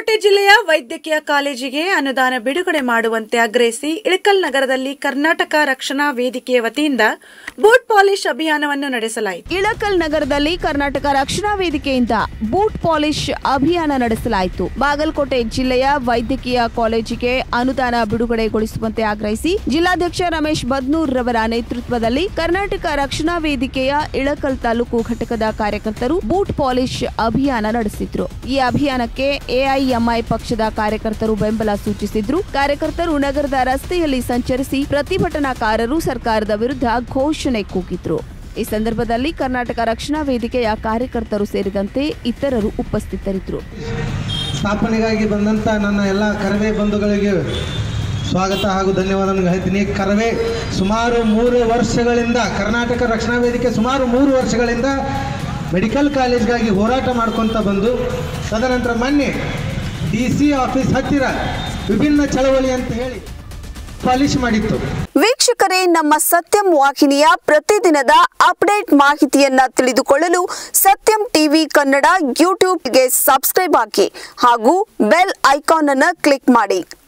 ಬಾಗಲಕೋಟೆ ಜಿಲ್ಲೆಯ ವೈದ್ಯಕೀಯ ಕಾಲೇಜಿಗೆ ಅನುದಾನ ಬಿಡುಗಡೆ ಮಾಡುವಂತೆ ಆಗ್ರಹಿಸಿ ಇಳಕಲ್ ನಗರದಲ್ಲಿ ಕರ್ನಾಟಕ ರಕ್ಷಣಾ ವೇದಿಕೆಯ ವತಿಯಿಂದ ಬೂಟ್ ಪಾಲಿಶ್ ಅಭಿಯಾನವನ್ನು ನಡೆಸಲಾಯಿತು ಇಳಕಲ್ ನಗರದಲ್ಲಿ ಕರ್ನಾಟಕ ರಕ್ಷಣಾ ವೇದಿಕೆಯಿಂದ ಬೂಟ್ ಪಾಲಿಶ್ ಅಭಿಯಾನ ನಡೆಸಲಾಯಿತು ಬಾಗಲಕೋಟೆ ಜಿಲ್ಲೆಯ ವೈದ್ಯಕೀಯ ಕಾಲೇಜಿಗೆ ಅನುದಾನ ಬಿಡುಗಡೆಗೊಳಿಸುವಂತೆ ಆಗ್ರಹಿಸಿ ಜಿಲ್ಲಾಧ್ಯಕ್ಷ ರಮೇಶ್ ಬದ್ನೂರ್ ರವರ ನೇತೃತ್ವದಲ್ಲಿ ಕರ್ನಾಟಕ ರಕ್ಷಣಾ ವೇದಿಕೆಯ ಇಳಕಲ್ ತಾಲೂಕು ಘಟಕದ ಕಾರ್ಯಕರ್ತರು ಬೂಟ್ ಪಾಲಿಶ್ ಅಭಿಯಾನ ನಡೆಸಿದ್ರು ಈ ಅಭಿಯಾನಕ್ಕೆ ಎಐಎಂಐ ಪಕ್ಷದ ಕಾರ್ಯಕರ್ತರು ಬೆಂಬಲ ಸೂಚಿಸಿದ್ರು ಕಾರ್ಯಕರ್ತರು ನಗರದ ರಸ್ತೆಯಲ್ಲಿ ಸಂಚರಿಸಿ ಪ್ರತಿಭಟನಾಕಾರರು ಸರ್ಕಾರದ ವಿರುದ್ಧ ಘೋಷಣೆ ಕೂಗಿದ್ರು ಈ ಸಂದರ್ಭದಲ್ಲಿ ಕರ್ನಾಟಕ ರಕ್ಷಣಾ ವೇದಿಕೆಯ ಕಾರ್ಯಕರ್ತರು ಸೇರಿದಂತೆ ಇತರರು ಉಪಸ್ಥಿತರಿದ್ದರು ಸ್ಥಾಪನೆಗಾಗಿ ಬಂದಂಥ ನನ್ನ ಎಲ್ಲ ಕರವೇ ಬಂಧುಗಳಿಗೆ ಸ್ವಾಗತ ಹಾಗೂ ಧನ್ಯವಾದವನ್ನು ಹೇಳ್ತೀನಿ ಕರವೇ ಸುಮಾರು ಮೂರು ವರ್ಷಗಳಿಂದ ಕರ್ನಾಟಕ ರಕ್ಷಣಾ ವೇದಿಕೆ ಸುಮಾರು ಮೂರು ವರ್ಷಗಳಿಂದ ಮೆಡಿಕಲ್ ಕಾಲೇಜ್ಗಾಗಿ ಹೋರಾಟ ಮಾಡ್ಕೊತ ಬಂದು ತದನಂತರ ಮೊನ್ನೆ ಡಿ ಸಿ ಆಫೀಸ್ ಹತ್ತಿರ ವಿಭಿನ್ನ ಚಳವಳಿ ಅಂತ ಹೇಳಿ ಪಾಲಿಶ್ ಮಾಡಿತ್ತು ವೀಕ್ಷಕರೇ ನಮ್ಮ ಸತ್ಯಂ ವಾಹಿನಿಯ ಪ್ರತಿದಿನದ ಅಪ್ಡೇಟ್ ಮಾಹಿತಿಯನ್ನ ತಿಳಿದುಕೊಳ್ಳಲು ಸತ್ಯಂ ಟಿವಿ ಕನ್ನಡ ಯೂಟ್ಯೂಬ್ಗೆ ಸಬ್ಸ್ಕ್ರೈಬ್ ಹಾಕಿ ಹಾಗೂ ಬೆಲ್ ಐಕಾನ್ ಅನ್ನು ಕ್ಲಿಕ್ ಮಾಡಿ